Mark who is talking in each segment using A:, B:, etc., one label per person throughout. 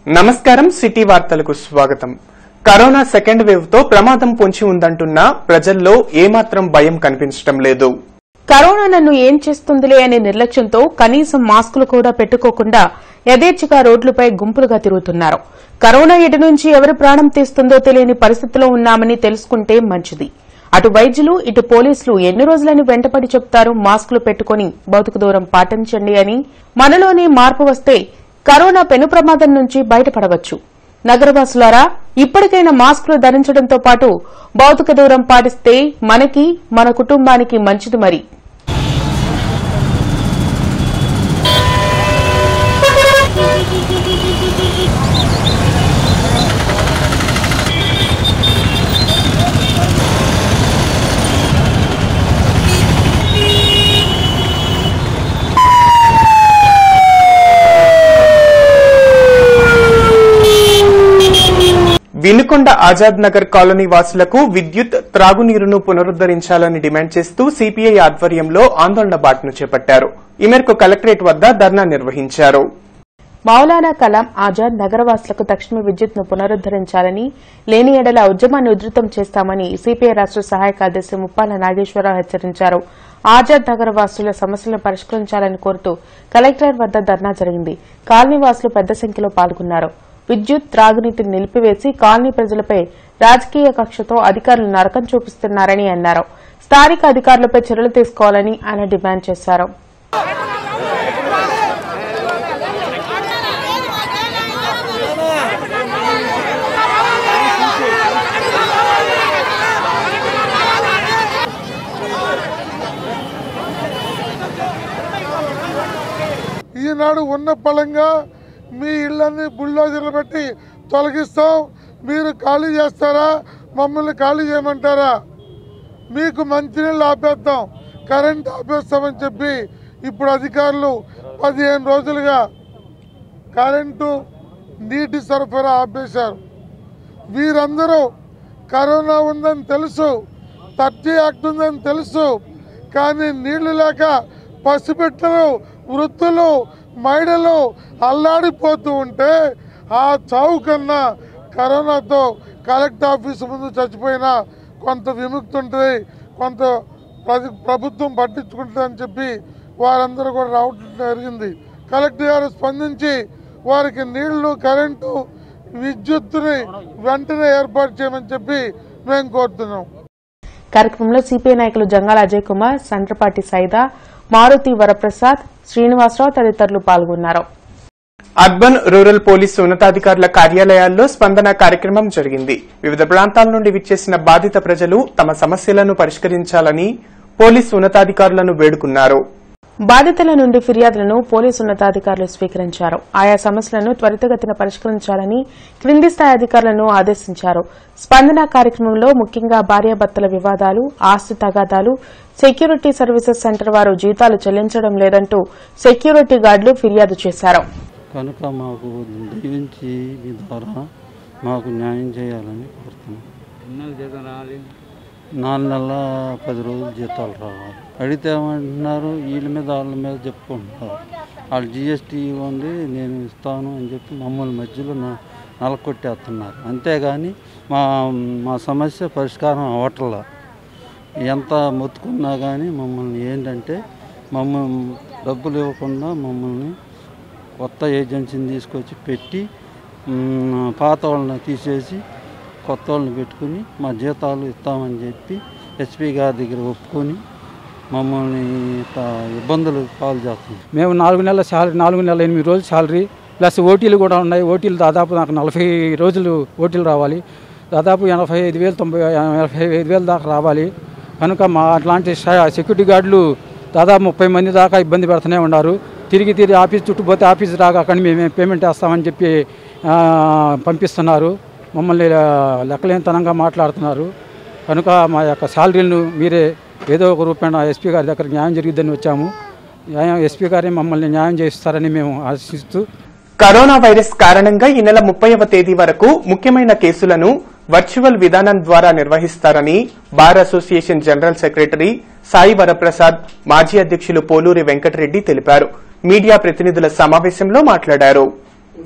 A: నమస్కారం సిటీ వార్తలకు స్వాగతం కరోనా సెకండ్ వేవ్ తో ప్రమాదం పొంచి ఉందంటున్నా ప్రజల్లో ఏమాత్రం భయం కనిపించడం లేదు
B: కరోనా నన్ను ఏం చేస్తుందిలే అనే నిర్లక్ష్యంతో కనీసం మాస్కులు కూడా పెట్టుకోకుండా యథేచ్ఛగా రోడ్లపై గుంపులుగా తిరుగుతున్నారు కరోనా ఎటు నుంచి ఎవరి ప్రాణం తీస్తుందో తెలియని పరిస్థితిలో ఉన్నామని తెలుసుకుంటే మంచిది అటు వైద్యులు ఇటు పోలీసులు ఎన్ని రోజులని వెంటపడి చెప్తారు మాస్కులు పెట్టుకుని భౌతిక దూరం పాటించండి అని మనలోనే మార్పు వస్తే కరోనా పెను ప్రమాదం నుంచి బయటపడవచ్చు నగరవాసులారా ఇప్పటికైనా మాస్కులు ధరించడంతో పాటు భౌతిక దూరం పాటిస్తే మనకి మన కుటుంబానికి మంచిది మరి
A: వినుకొండ ఆజాద్ నగర్ కాలనీ వాసులకు విద్యుత్ త్రాగునీరును పునరుద్దరించాలని డిమాండ్ చేస్తూ సిపిఐ ఆధ్వర్యంలో ఆందోళన బాటను చేపట్టారు ఈ మేరకు కలెక్టరేట్ వద్ద ధర్నా నిర్వహించారు
B: మౌలానా కలాం ఆజాద్ నగరవాసులకు తక్షణ విద్యుత్ను పునరుద్దరించాలని లేని ఎడల ఉద్యమాన్ని ఉధృతం చేస్తామని సిపిఐ రాష్ట సహాయ కార్యదర్శి ముప్పాల నాగేశ్వరరావు హెచ్చరించారు ఆజాద్ నగర వాసుల సమస్యలను పరిష్కరించాలని కోరుతూ కలెక్టరేట్ వద్ద ధర్నా జరిగింది కాలనీ వాసులు పెద్ద సంఖ్యలో పాల్గొన్నారు విద్యుత్ త్రాగునీటిని నిలిపివేసి కాలనీ ప్రజలపై రాజకీయ కక్షతో అధికారులు నరకం చూపిస్తున్నారని అన్నారు స్థానిక అధికారులపై చర్యలు తీసుకోవాలని ఆయన డిమాండ్ చేశారు
C: ఈనాడు ఉన్న పలంగా మీ ఇళ్ళని బుల్డోజర్లు పెట్టి తొలగిస్తాం మీరు ఖాళీ చేస్తారా మమ్మల్ని ఖాళీ చేయమంటారా మీకు మంచినీళ్ళు ఆపేద్దాం కరెంట్ ఆపేస్తామని చెప్పి ఇప్పుడు అధికారులు పదిహేను రోజులుగా కరెంటు నీటి సరఫరా ఆపేశారు వీరందరూ కరోనా ఉందని తెలుసు థర్టీ యాక్ట్ ఉందని తెలుసు కానీ నీళ్లు లేక పసిబిడ్డలు వృద్ధులు మహిళలు అల్లాడిపోతూ ఉంటే ఆ చావు కన్నా కరోనాతో కలెక్టర్ ఆఫీస్ ముందు చచ్చిపోయినా కొంత విముక్తి ఉంటుంది కొంత ప్రతి ప్రభుత్వం పట్టించుకుంటుందని చెప్పి వారందరూ కూడా రావటం జరిగింది కలెక్టర్ గారు స్పందించి వారికి నీళ్లు కరెంటు విద్యుత్తుని వెంటనే ఏర్పాటు చేయమని చెప్పి మేము కోరుతున్నాం
B: కార్యక్రమంలో సిపిఐ నాయకులు జంగాల అజయ్ కుమార్ సండ్రపాటి సైదా మారుతి వరప్రసాద్ శ్రీనివాసరావు తదితరులు పాల్గొన్నారు
A: అర్బన్ రూరల్ పోలీసు ఉన్నతాధికారుల కార్యాలయాల్లో స్పందన కార్యక్రమం జరిగింది వివిధ ప్రాంతాల నుండి విచ్చేసిన బాధిత ప్రజలు తమ సమస్యలను పరిష్కరించాలని పోలీసు ఉన్నతాధికారులను వేడుకున్నారు
B: బాధితుల నుండి ఫిర్యాదులను పోలీసు ఉన్నతాధికారులు స్వీకరించారు ఆయా సమస్యలను త్వరితగతిన పరిష్కరించాలని క్రింది స్థాయి అధికారులను ఆదేశించారు స్పందన కార్యక్రమంలో ముఖ్యంగా భార్యాభర్తల వివాదాలు ఆస్తి తగాదాలు సెక్యూరిటీ సర్వీసెస్ సెంటర్ వారు జీతాలు చెల్లించడం లేదంటూ సెక్యూరిటీ గార్డులు ఫిర్యాదు చేశారు
D: కనుక మాకు దయించి మీ ద్వారా మాకు న్యాయం చేయాలని కోరుతున్నాం నాలుగు నెలల పది రోజులు జీతాలు రావాలి అడిగితే ఏమంటున్నారు వీళ్ళ మీద వాళ్ళ మీద చెప్పుకుంటున్నారు వాళ్ళు జిఎస్టీ ఉంది నేను ఇస్తాను అని చెప్పి మమ్మల్ని మధ్యలో న- నలకొట్టేస్తున్నారు అంతేగాని మా మా సమస్య పరిష్కారం అవ్వట్లా ఎంత మొత్తుకున్నా కానీ మమ్మల్ని ఏంటంటే మమ్మల్ని డబ్బులు ఇవ్వకుండా మమ్మల్ని కొత్త ఏజెన్సీని తీసుకొచ్చి పెట్టి మ్, పాత వాళ్ళని తీసేసి కొత్త వాళ్ళని పెట్టుకుని మా జీతాలు ఇస్తామని చెప్పి ఎస్పీ గారి దగ్గర ఒప్పుకొని మమ్మల్ని ఇట్లా ఇబ్బందులు పాలు చేస్తుంది
E: మేము నాలుగు నెలల శాలరీ నాలుగు నెలల ఎనిమిది రోజులు శాలరీ ప్లస్ ఓటీలు కూడా ఉన్నాయి ఓటీలు దాదాపు నాకు నలభై రోజులు ఓటీలు రావాలి దాదాపు ఎనభై ఐదు వేలు తొంభై ఎనభై ఐదు వేలు దాకా రావాలి కనుక మా అట్లాంటి స- సెక్యూరిటీ గార్డులు దాదాపు ముప్పై మంది దాకా ఇబ్బంది పెడుతూనే ఉన్నారు తిరిగి తిరిగి ఆఫీస్ చుట్టూ పోతే ఆఫీస్ రాగా అక్కడ మేము పేమెంట్ వేస్తామని చెప్పి ఆ, పంపిస్తున్నారు మమ్మల్ని ఆ, లెక్కలేనితనంగా మాట్లాడుతున్నారు కనుక మా యొక్క శాలరీలను మీరే ఏదో ఒక రూపాయన ఎస్పీ గారి దగ్గర న్యాయం జరిగిద్దని వచ్చాము న్యాయం ఎస్పీ గారే మమ్మల్ని న్యాయం చేస్తారని మేము ఆశిస్తూ
A: కరోనా వైరస్ కారణంగా ఈ నెల ముప్పైవ తేదీ వరకు ముఖ్యమైన కేసులను వర్చువల్ విధానం ద్వారా నిర్వహిస్తారని bar association general secretary Sai Varaprasad మాజీ అధ్యక్షులు పోలూరి వెంకటరెడ్డి తెలిపారు మీడియా ప్రతినిధుల సమావేశంలో మాట్లాడారు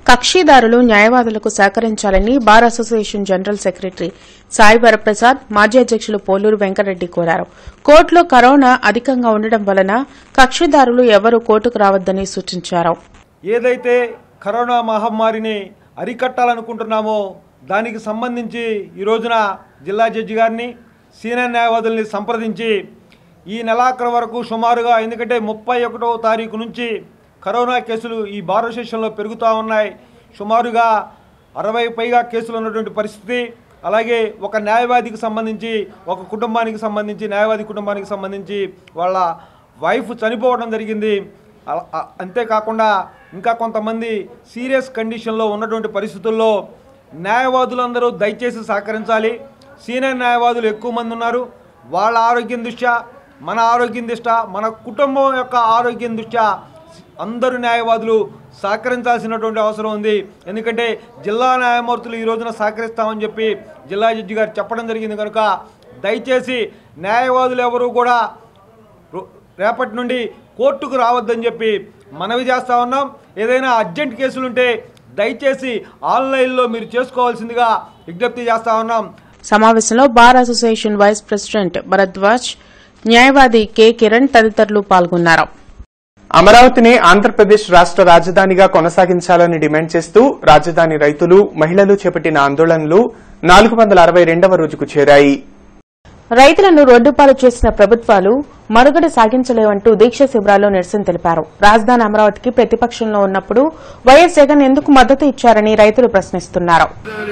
B: కక్షిదారులు న్యాయవాదులకు సహకరించాలని bar association general secretary Sai Varaprasad మాజీ అధ్యక్షులు పోలూరు వెంకటరెడ్డి కోరారు కోర్టులో కరోనా అధికంగా ఉండడం వలన కక్షిదారులు ఎవరూ కోర్టుకు రావద్దని సూచించారు
F: ఏదైతే కరోనా మహమ్మారిని అరికట్టాలనుకుంటున్నామో దానికి సంబంధించి ఈ రోజున జిల్లా జడ్జి గారిని సీనియర్ న్యాయవాదుల్ని సంప్రదించి ఈ నెలాఖరు వరకు సుమారుగా ఎందుకంటే ముప్పై ఒకటో తారీఖు నుంచి కరోనా కేసులు ఈ బార్ అసోసియేషన్లో పెరుగుతూ ఉన్నాయి సుమారుగా అరవై పైగా కేసులు ఉన్నటువంటి పరిస్థితి అలాగే ఒక న్యాయవాదికి సంబంధించి ఒక కుటుంబానికి సంబంధించి న్యాయవాది కుటుంబానికి సంబంధించి వాళ్ళ వైఫ్ చనిపోవడం జరిగింది అల- అ- అంతేకాకుండా ఇంకా కొంతమంది సీరియస్ కండిషన్లో ఉన్నటువంటి పరిస్థితుల్లో న్యాయవాదులందరూ దయచేసి సహకరించాలి సీనియర్ న్యాయవాదులు ఎక్కువ మంది ఉన్నారు వాళ్ళ ఆరోగ్యం దృష్ట్యా మన ఆరోగ్యం దృష్ట్యా మన కుటుంబం యొక్క ఆరోగ్యం దృష్ట్యా అందరూ న్యాయవాదులు సహకరించాల్సినటువంటి అవసరం ఉంది ఎందుకంటే జిల్లా న్యాయమూర్తులు ఈ రోజున సహకరిస్తామని చెప్పి జిల్లా జడ్జి గారు చెప్పడం జరిగింది కనుక దయచేసి న్యాయవాదులు ఎవరు కూడా రో- రేపటి నుండి కోర్టుకు రావద్దని చెప్పి మనవి చేస్తా ఉన్నాం ఏదైనా అర్జెంట్ కేసులుంటే దయచేసి ఆన్లైన్లో మీరు చేసుకోవాల్సిందిగా విజ్ఞప్తి చేస్తా ఉన్నాం
B: సమావేశంలో bar association vice president Bharadwaj న్యాయవాది కె కిరణ్ తదితరులు పాల్గొన్నారు
A: అమరావతిని ఆంధ్రప్రదేశ్ రాష్ట్ర రాజధానిగా కొనసాగించాలని డిమాండ్ చేస్తూ రాజధాని రైతులు మహిళలు చేపట్టిన ఆందోళనలు నాలుగు వందల అరవై రెండవ రోజుకు చేరాయి
B: రైతులను రోడ్డుపాలు చేసిన ప్రభుత్వాలు మనుగడ సాగించలేవంటూ దీక్ష శిబిరాల్లో నిరసన తెలిపారు రాజధాని అమరావతికి ప్రతిపక్షంలో ఉన్నప్పుడు వైఎస్ జగన్ ఎందుకు మద్దతు ఇచ్చారని రైతులు ప్రశ్నిస్తున్నారు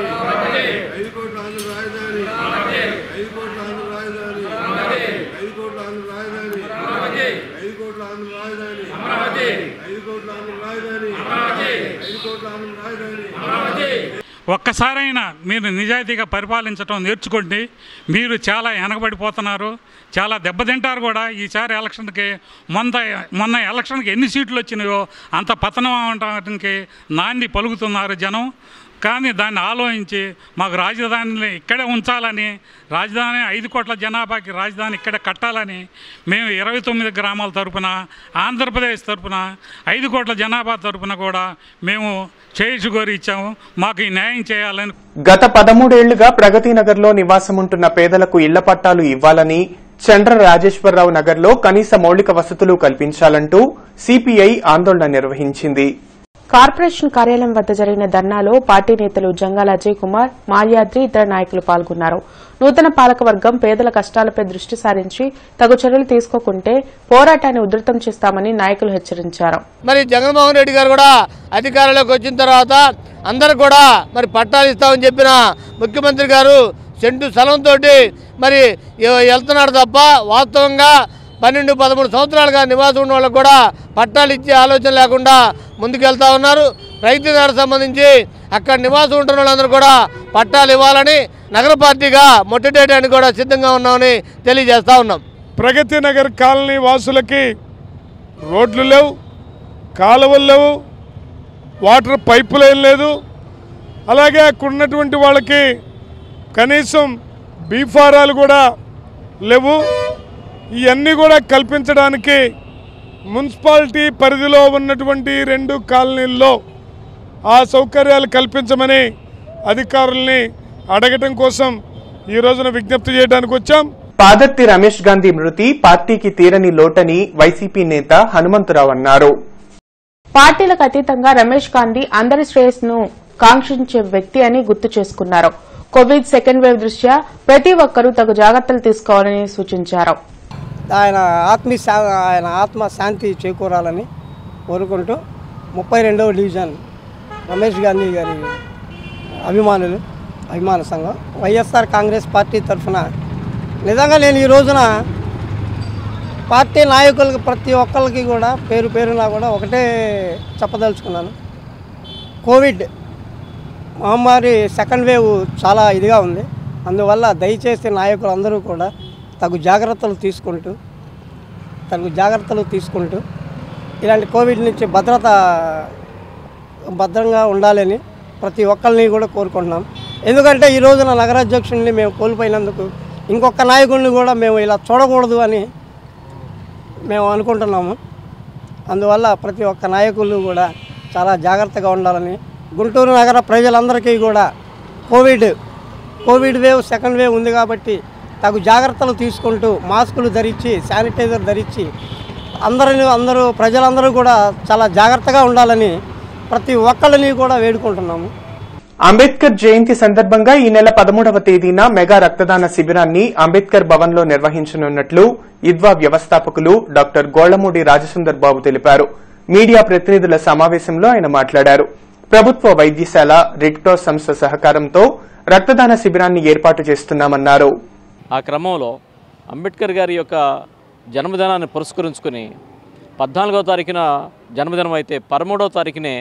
C: ఐదు కోట్ల ఆంధ్ర రాజధాని ఐదు కోట్ల ఆంధ్ర రాజధాని ఐదు కోట్ల ఆంధ్ర రాజధాని ఐదు కోట్ల ఆంధ్ర రాజధాని ఐదు కోట్ల ఆంధ్ర రాజధాని ఐదు కోట్ల ఆంధ్ర రాజధాని
G: ఒక్కసారైనా మీరు నిజాయితీగా పరిపాలించడం నేర్చుకోండి మీరు చాలా వెనకబడిపోతున్నారు చాలా దెబ్బతింటారు కూడా ఈసారి ఎలక్షన్కి మొన్న మొన్న ఎలక్షన్కి ఎన్ని సీట్లు వచ్చినాయో అంత పతనం అవడానికి నాంది పలుకుతున్నారు జనం కానీ దాన్ని ఆలోచించి మాకు రాజధానిని ఇక్కడే ఉంచాలని రాజధాని ఐదు కోట్ల జనాభాకి రాజధాని ఇక్కడే కట్టాలని మేము ఇరవై తొమ్మిది గ్రామాల తరపున ఆంధ్రప్రదేశ్ తరపున ఐదు కోట్ల జనాభా తరపున కూడా మేము చేయించుకోరి ఇచ్చాము మాకు ఈ న్యాయం చేయాలని
A: గత పదమూడేళ్లుగా ప్రగతి నగర్లో నివాసముంటున్న పేదలకు ఇళ్ల పట్టాలు ఇవ్వాలని చండ్ర రాజేశ్వరరావు నగర్లో కనీస మౌలిక వసతులు కల్పించాలంటూ సిపిఐ ఆందోళన నిర్వహించింది
B: కార్పొరేషన్ కార్యాలయం వద్ద జరిగిన ధర్నాలో పార్టీ నేతలు జంగాల అజయ్ కుమార్ మాల్యాద్రి ఇతర నాయకులు పాల్గొన్నారు నూతన పాలకవర్గం పేదల కష్టాలపై దృష్టి సారించి తగు చర్యలు తీసుకోకుంటే పోరాటాన్ని ఉధృతం చేస్తామని నాయకులు హెచ్చరించారు
H: మరి జగన్మోహన్ రెడ్డి గారు కూడా అధికారంలోకి వచ్చిన తర్వాత అందరు కూడా మరి పట్టాలు ఇస్తామని చెప్పిన ముఖ్యమంత్రి గారు సెంటు స్థలంతో మరి ఎ- వెళ్తున్నాడు తప్ప వాస్తవంగా పన్నెండు పదమూడు సంవత్సరాలుగా నివాసం ఉన్న వాళ్ళకు కూడా పట్టాలు ఇచ్చే ఆలోచన లేకుండా ముందుకెళ్తా ఉన్నారు రైతుదారు సంబంధించి అక్కడ నివాసం ఉంటున్న వాళ్ళందరూ కూడా పట్టాలు ఇవ్వాలని నగర పార్టీగా మొట్టేయడానికి కూడా సిద్ధంగా ఉన్నామని తెలియజేస్తా ఉన్నాం
C: ప్రగతి నగర్ కాలనీ వాసులకి రోడ్లు లేవు కాలువలు లేవు వాటర్ పైపు లైన్ లేదు అలాగే అక్కడ ఉన్నటువంటి వాళ్ళకి కనీసం బీఫారాలు కూడా లేవు ఇవన్నీ కూడా కల్పించడానికి మున్సిపాలిటీ పరిధిలో ఉన్నటువంటి రెండు కాలనీల్లో ఆ సౌకర్యాలు కల్పించమని అధికారుల్ని అడగటం కోసం ఈ రోజున విజ్ఞప్తి చేయడానికి వచ్చాం
A: పాదర్తి రమేష్ గాంధీ మృతి పార్టీకి తీరని లోటని వైసీపీ నేత హనుమంతరావు అన్నారు
B: పార్టీలకు అతీతంగా రమేష్ గాంధీ అందరి శ్రేయస్సును కాంక్షించే వ్యక్తి అని గుర్తు చేసుకున్నారు కోవిడ్ సెకండ్ వేవ్ దృష్ట్యా ప్రతి ఒక్కరూ తగు జాగ్రత్తలు తీసుకోవాలని సూచించారు
I: ఆయన ఆత్మ ఆయన ఆత్మ శాంతి చేకూరాలని కోరుకుంటూ ముప్పై రెండవ డివిజన్ రమేష్ గాంధీ గారి అభిమానులు అభిమాన సంఘం వైఎస్ఆర్ కాంగ్రెస్ పార్టీ తరఫున నిజంగా నేను ఈ రోజున పార్టీ నాయకులకి ప్రతి ఒక్కరికి కూడా పేరు పేరున కూడా ఒకటే చెప్పదలుచుకున్నాను కోవిడ్ మహమ్మారి సెకండ్ వేవ్ చాలా ఇదిగా ఉంది అందువల్ల దయచేసి నాయకులు అందరూ కూడా తగు జాగ్రత్తలు తీసుకుంటూ తగు జాగ్రత్తలు తీసుకుంటూ ఇలాంటి కోవిడ్ నుంచి భద్రత భద్రంగా ఉండాలని ప్రతి ఒక్కరిని కూడా కోరుకుంటున్నాం ఎందుకంటే ఈ రోజున నగరాధ్యక్షుడిని మేము కోల్పోయినందుకు ఇంకొక నాయకుడిని కూడా మేము ఇలా చూడకూడదు అని మేము అనుకుంటున్నాము అందువల్ల ప్రతి ఒక్క నాయకులు కూడా చాలా జాగ్రత్తగా ఉండాలని గుంటూరు నగర ప్రజలందరికీ కూడా covid covid wave second wave ఉంది కాబట్టి తగు జాగ్రత్తలు తీసుకుంటూ మాస్కులు ధరించి శానిటైజర్ ధరించి అందరిని అందరూ ప్రజలందరూ కూడా చాలా జాగ్రత్తగా ఉండాలని ప్రతి ఒక్కళ్ళని కూడా వేడుకుంటున్నాము
A: అంబేద్కర్ జయంతి సందర్భంగా ఈ నెల పదమూడవ తేదీన మెగా రక్తదాన శిబిరాన్ని అంబేద్కర్ భవన్ లో నిర్వహించనున్నట్లు ఇద్వా వ్యవస్థాపకులు డాక్టర్ గోళ్లమూడి రాజసుందర్ బాబు తెలిపారు మీడియా ప్రతినిధుల సమావేశంలో ఆయన మాట్లాడారు ప్రభుత్వ వైద్యశాల రెడ్ క్రాస్ సంస్థ సహకారంతో రక్తదాన శిబిరాన్ని ఏర్పాటు చేస్తున్నామన్నారు
J: ఆ క్రమంలో అంబేద్కర్ గారి యొక్క జన్మదినాన్ని పురస్కరించుకుని పద్నాలుగో తారీఖున జన్మదినం అయితే పదమూడవ తారీఖునే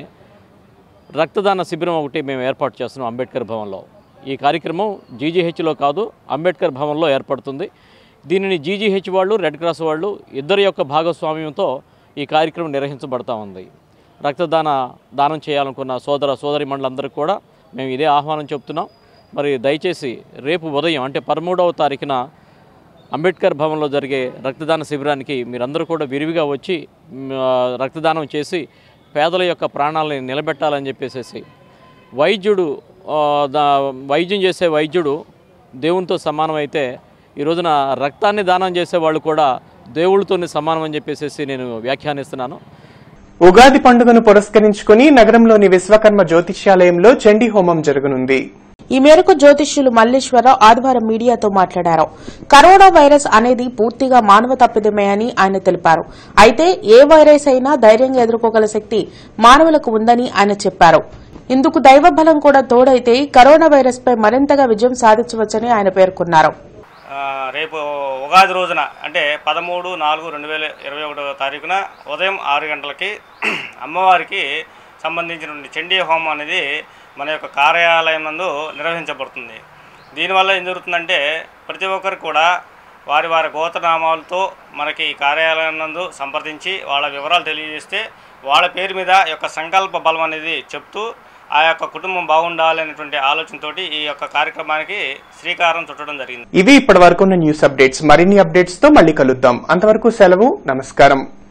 J: రక్తదాన శిబిరం ఒకటి మేము ఏర్పాటు చేస్తున్నాం అంబేద్కర్ భవన్లో ఈ కార్యక్రమం జీజీహెచ్లో కాదు అంబేద్కర్ భవన్లో ఏర్పడుతుంది దీనిని జీజీహెచ్ వాళ్ళు రెడ్ క్రాస్ వాళ్ళు ఇద్దరి యొక్క భాగస్వామ్యంతో ఈ కార్యక్రమం నిర్వహించబడతా ఉంది రక్తదాన దానం చేయాలనుకున్న సోదర సోదరి మండలందరికీ కూడా మేము ఇదే ఆహ్వానం చెప్తున్నాం మరి దయచేసి రేపు ఉదయం అంటే పదమూడవ తారీఖున అంబేద్కర్ భవన్లో జరిగే రక్తదాన శిబిరానికి మీరందరూ కూడా విరివిగా వచ్చి మ్, ఆ, రక్తదానం చేసి పేదల యొక్క ప్రాణాలని నిలబెట్టాలని చెప్పేసి వైద్యుడు ఆ, దా వైద్యం చేసే వైద్యుడు దేవునితో సమానం అయితే ఈ రోజున రక్తాన్ని దానం చేసే వాళ్ళు కూడా దేవుళ్ళతోనే సమానం అని చెప్పేసి నేను వ్యాఖ్యానిస్తున్నాను
A: ఉగాది పండుగను పురస్కరించుకుని నగరంలోని విశ్వకర్మ జ్యోతిష్యాలయంలో చండీ హోమం జరగనుంది
B: ఈ మేరకు జ్యోతిష్యులు మల్లేశ్వరరావు ఆదివారం మీడియాతో మాట్లాడారు కరోనా వైరస్ అనేది పూర్తిగా మానవ తప్పిదమే అని ఆయన తెలిపారు అయితే ఏ వైరస్ అయినా ధైర్యంగా ఎదుర్కోగల శక్తి మానవులకు ఉందని ఆయన చెప్పారు ఇందుకు దైవ బలం కూడా తోడైతే కరోనా వైరస్ పై మరింతగా విజయం సాధించవచ్చని ఆయన పేర్కొన్నారు
K: ఆ, రేపు ఉగాది రోజున అంటే పదమూడు నాలుగు రెండు వేల ఇరవై ఒకటో తారీఖున ఉదయం ఆరు గంటలకి అమ్మవారికి సంబంధించిన చండీ హోమం అనేది మన యొక్క కార్యాలయం నందు నిర్వహించబడుతుంది దీనివల్ల ఏం జరుగుతుందంటే ప్రతి ఒక్కరు కూడా వారి వారి గోత్రనామాలతో మనకి ఈ కార్యాలయం నందు సంప్రదించి వాళ్ళ వివరాలు తెలియజేస్తే వాళ్ళ పేరు మీద ఈ యొక్క సంకల్ప బలం అనేది చెప్తూ ఆ యొక్క కుటుంబం బాగుండాలి అనేటువంటి ఆలోచనతోటి ఈ యొక్క కార్యక్రమానికి శ్రీకారం చుట్టడం జరిగింది
A: ఇవి ఇప్పటి వరకున్న న్యూస్ అప్డేట్స్ మరిన్ని అప్డేట్స్ తో మళ్ళీ కలుద్దాం అంతవరకు సెలవు నమస్కారం